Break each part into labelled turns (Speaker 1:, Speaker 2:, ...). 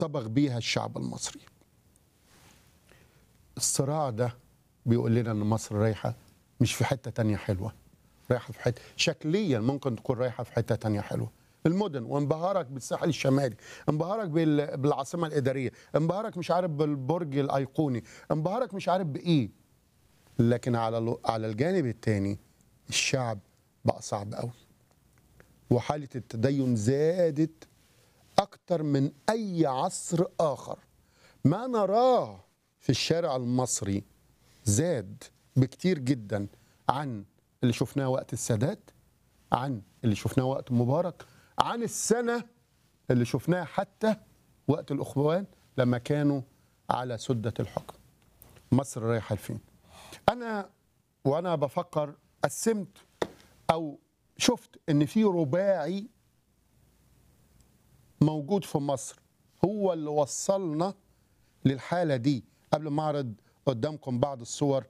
Speaker 1: طبغ بيها الشعب المصري الصراع ده بيقول لنا ان مصر رايحه مش في حته تانية حلوه رايحه في حته شكليا ممكن تكون رايحه في حته تانية حلوه المدن وانبهارك بالساحل الشمالي انبهارك بال- بالعاصمه الاداريه انبهارك مش عارف بالبرج الايقوني انبهارك مش عارف بايه لكن على ال- على الجانب الثاني الشعب بقى صعب قوي وحاله التدين زادت اكتر من اي عصر اخر ما نراه في الشارع المصري زاد بكتير جدا عن اللي شفناه وقت السادات عن اللي شفناه وقت مبارك عن السنة اللي شفناها حتى وقت الأخوان لما كانوا على سدة الحكم مصر رايحة لفين أنا وأنا بفكر قسمت أو شفت إن في رباعي موجود في مصر هو اللي وصلنا للحالة دي قبل ما أعرض قدامكم بعض الصور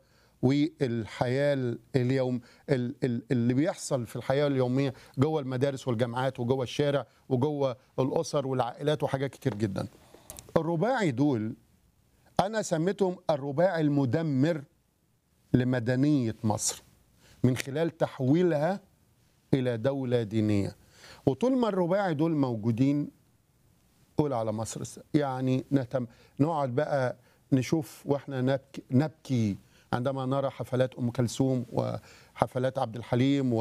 Speaker 1: والحياة اليوم ال- ال- اللي بيحصل في الحياة اليومية جوه المدارس والجامعات وجوه الشارع وجوه الأسر والعائلات وحاجات كتير جدا الرباعي دول أنا سميتهم الرباعي المدمر لمدنية مصر من خلال تحويلها إلى دولة دينية وطول ما الرباعي دول موجودين قول على مصر الس- يعني نهتم نقعد بقى نشوف واحنا نبكي, نبكي عندما نرى حفلات ام كلثوم وحفلات عبد الحليم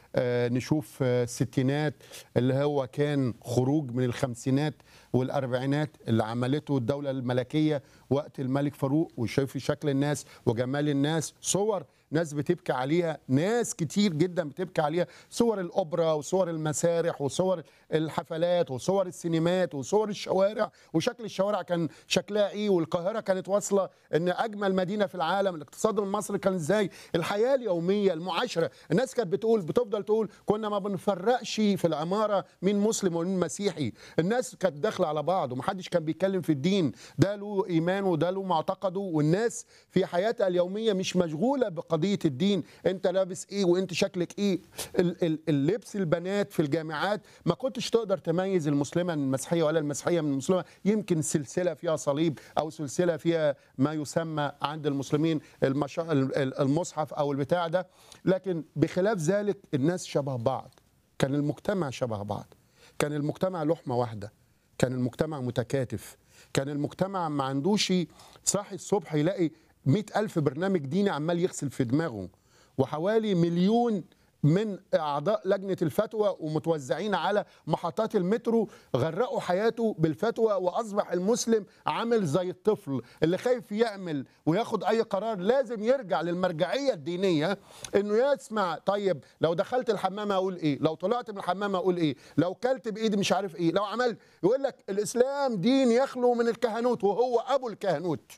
Speaker 1: ونشوف الستينات اللي هو كان خروج من الخمسينات والاربعينات اللي عملته الدوله الملكيه وقت الملك فاروق وشايف شكل الناس وجمال الناس صور ناس بتبكي عليها ناس كتير جدا بتبكي عليها صور الاوبرا وصور المسارح وصور الحفلات وصور السينمات وصور الشوارع وشكل الشوارع كان شكلها ايه والقاهره كانت واصله ان اجمل مدينه في العالم الاقتصاد المصري كان ازاي الحياه اليوميه المعاشره الناس كانت بتقول بتفضل تقول كنا ما بنفرقش في العماره مين مسلم ومين مسيحي الناس كانت داخله على بعض ومحدش كان بيتكلم في الدين ده له ايمانه وده له معتقده والناس في حياتها اليوميه مش مشغوله بقضيه الدين انت لابس ايه وانت شكلك ايه ال- ال- اللبس البنات في الجامعات ما كنتش تقدر تميز المسلمه من المسيحيه ولا المسيحيه من المسلمه يمكن سلسله فيها صليب او سلسله فيها ما يسمى عند المسلمين المشا... ال- ال- المصحف او البتاع ده لكن بخلاف ذلك الناس شبه بعض كان المجتمع شبه بعض كان المجتمع لحمه واحده كان المجتمع متكاتف كان المجتمع ما عندوش صاحي الصبح يلاقي مئة ألف برنامج ديني عمال يغسل في دماغه وحوالي مليون من أعضاء لجنة الفتوى ومتوزعين على محطات المترو غرقوا حياته بالفتوى وأصبح المسلم عامل زي الطفل اللي خايف يعمل وياخد أي قرار لازم يرجع للمرجعية الدينية إنه يسمع طيب لو دخلت الحمام أقول إيه لو طلعت من الحمام أقول إيه لو كلت بإيدي مش عارف إيه لو عملت يقول لك الإسلام دين يخلو من الكهنوت وهو أبو الكهنوت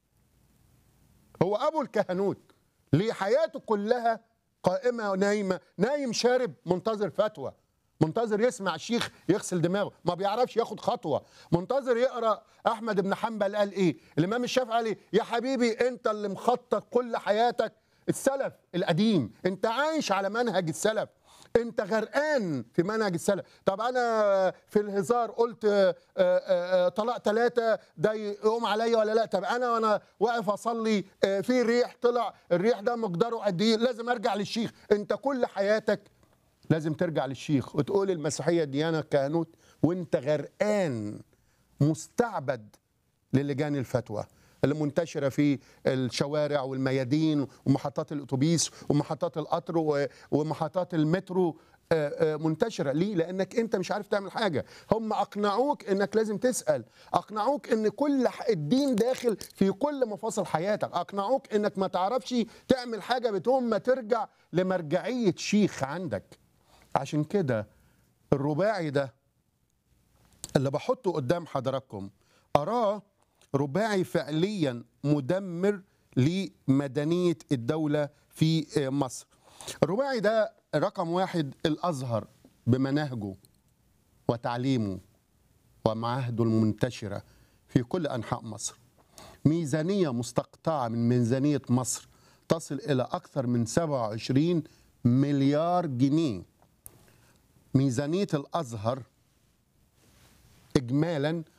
Speaker 1: هو ابو الكهنوت ليه حياته كلها قائمه ونايمه نايم شارب منتظر فتوى منتظر يسمع الشيخ يغسل دماغه ما بيعرفش ياخد خطوه منتظر يقرا احمد بن حنبل قال ايه الامام الشافعي قال ايه يا حبيبي انت اللي مخطط كل حياتك السلف القديم انت عايش على منهج السلف انت غرقان في منهج السلف طب انا في الهزار قلت آه، آه، آه، طلاق ثلاثة ده يقوم عليا ولا لا طب انا وانا واقف اصلي آه، في ريح طلع الريح ده مقداره قد ايه لازم ارجع للشيخ انت كل حياتك لازم ترجع للشيخ وتقول المسيحية ديانة كهنوت وانت غرقان مستعبد للجان الفتوى اللي منتشرة في الشوارع والميادين ومحطات الأتوبيس ومحطات القطر و- ومحطات المترو آه، آه، منتشرة ليه؟ لأنك أنت مش عارف تعمل حاجة هم أقنعوك أنك لازم تسأل أقنعوك أن كل ح- الدين داخل في كل مفاصل حياتك أقنعوك أنك ما تعرفش تعمل حاجة بدون ما ترجع لمرجعية شيخ عندك عشان كده الرباعي ده اللي بحطه قدام حضراتكم أراه رباعي فعليا مدمر لمدنية الدولة في مصر الرباعي ده رقم واحد الأزهر بمناهجه وتعليمه ومعاهده المنتشرة في كل أنحاء مصر ميزانية مستقطعة من ميزانية مصر تصل إلى أكثر من 27 مليار جنيه ميزانية الأزهر إجمالا